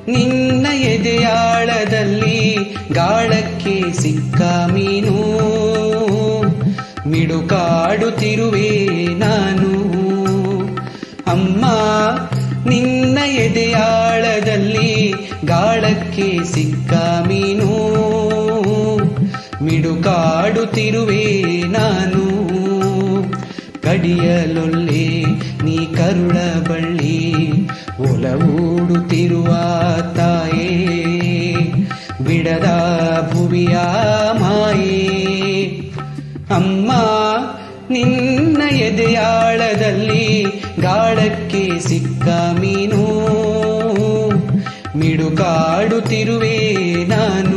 ನಿನ್ನ ಎದೆಯಾಳದಲ್ಲಿ ಗಾಳಕ್ಕೆ ಸಿಕ್ಕ ಮೀನು ಮಿಡುಕಾಡುತ್ತಿರುವೆ ನಾನು ಅಮ್ಮ ನಿನ್ನ ಎದೆಯಾಳದಲ್ಲಿ ಗಾಳಕ್ಕೆ ಸಿಕ್ಕ ಮೀನು ಮಿಡುಕಾಡುತ್ತಿರುವೆ ನಾನು ಕಡಿಯಲೊಲ್ಲೆ ನೀ ಕರುಳ ಬಳ್ಳಿ ಒಲವೂಡುತ್ತಿರುವ ತಾಯೇ ಬಿಡದ ಭುವಿಯ ಮಾಯೇ ಅಮ್ಮ ನಿನ್ನ ಎದೆಯಾಳದಲ್ಲಿ ಗಾಳಕ್ಕೆ ಸಿಕ್ಕ ಮೀನು ಮಿಡುಕಾಡುತ್ತಿರುವೆ ನಾನು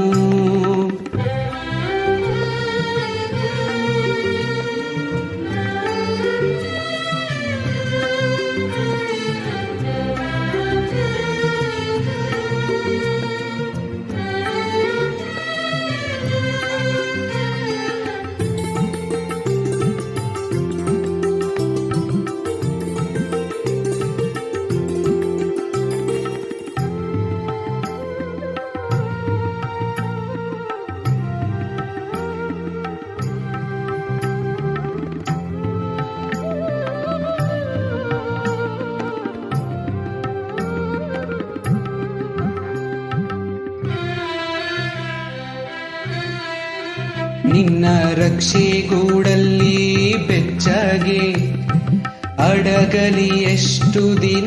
ನಿನ್ನ ರಕ್ಷೆಗೂಡಲ್ಲಿ ಬೆಚ್ಚಗೆ ಅಡಗಲಿ ಎಷ್ಟು ದಿನ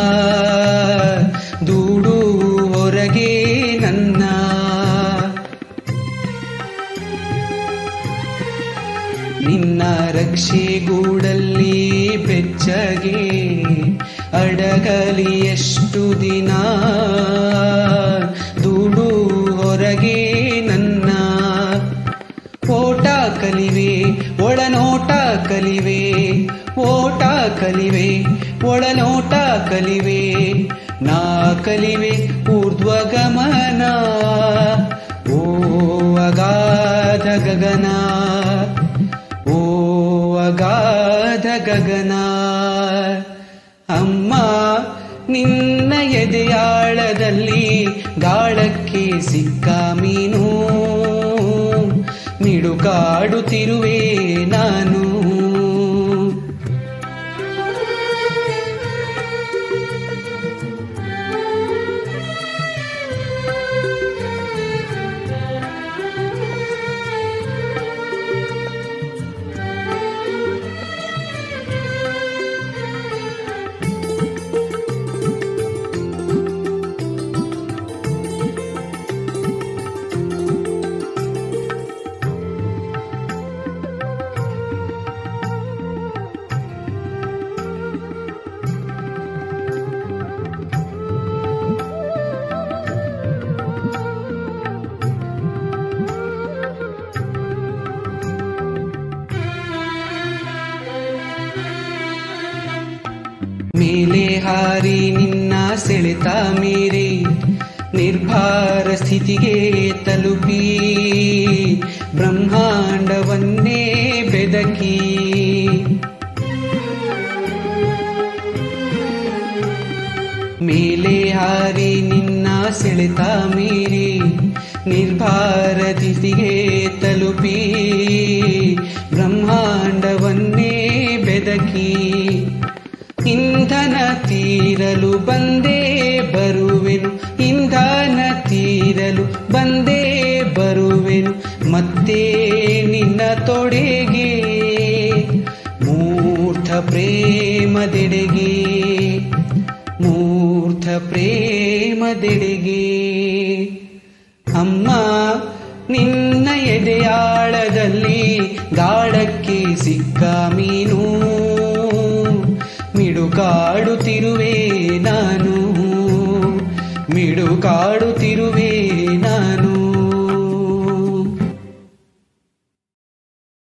ದೂಡು ಹೊರಗೆ ನನ್ನ ನಿನ್ನ ರಕ್ಷೆಗೂಡಲ್ಲಿ ಬೆಚ್ಚಗೆ ಅಡಗಲಿ ಎಷ್ಟು ದಿನ ದೂಡು ಹೊರಗೆ ನನ್ನ ಓಟ ಕಲಿವೆ ಒಳನೋಟ ಕಲಿವೆ ಓಟ ಕಲಿವೆ ಒಳನೋಟ ಕಲಿವೆ ನಾ ಕಲಿವೆ ಊರ್ಧ್ವಗಮನ ಓ ಅಗಾಧ ಗಗನ ಓ ಅಗಾಧ ಗಗನ ಅಮ್ಮ ನಿನ್ನ ಎದೆಯಾಳದಲ್ಲಿ ಗಾಳಕ್ಕೆ ಸಿಕ್ಕ ಮೀನು ಮಿಡುಕಾಡುತ್ತಿರುವೆ ನಾನು ಮೇಲೆ ಹಾರಿ ನಿನ್ನ ಸೆಳೆತ ಮೀರಿ ನಿರ್ಭಾರ ಸ್ಥಿತಿಗೆ ತಲುಪಿ ಬ್ರಹ್ಮಾಂಡವನ್ನೇ ಬೆದಕಿ ಮೇಲೆ ಹಾರಿ ನಿನ್ನ ಸೆಳೆತ ಮೀರಿ ನಿರ್ಭಾರ ಸ್ಥಿತಿಗೆ ತಲುಪಿ ಬ್ರಹ್ಮಾಂಡವನ್ನೇ ಬೆದಕಿ ಇಂಧನ ತೀರಲು ಬಂದೇ ಬರುವೆನು ಇಂಧನ ತೀರಲು ಬಂದೇ ಬರುವೆನು ಮತ್ತೆ ನಿನ್ನ ತೊಡೆಗೆ ಮೂರ್ಥ ಪ್ರೇಮದೆಡೆಗೆ ಮೂರ್ಥ ಪ್ರೇಮದೆಡೆಗೆ ಅಮ್ಮ ನಿನ್ನ ಎದೆಯಾಳದಲ್ಲಿ ಗಾಳಕ್ಕೆ ಸಿಕ್ಕ ಮೀನು ಮಿಡುಕಾಡುತ್ತಿರುವೆ ನಾನು ಮಿಡುಕಾಡುತ್ತಿರುವೆ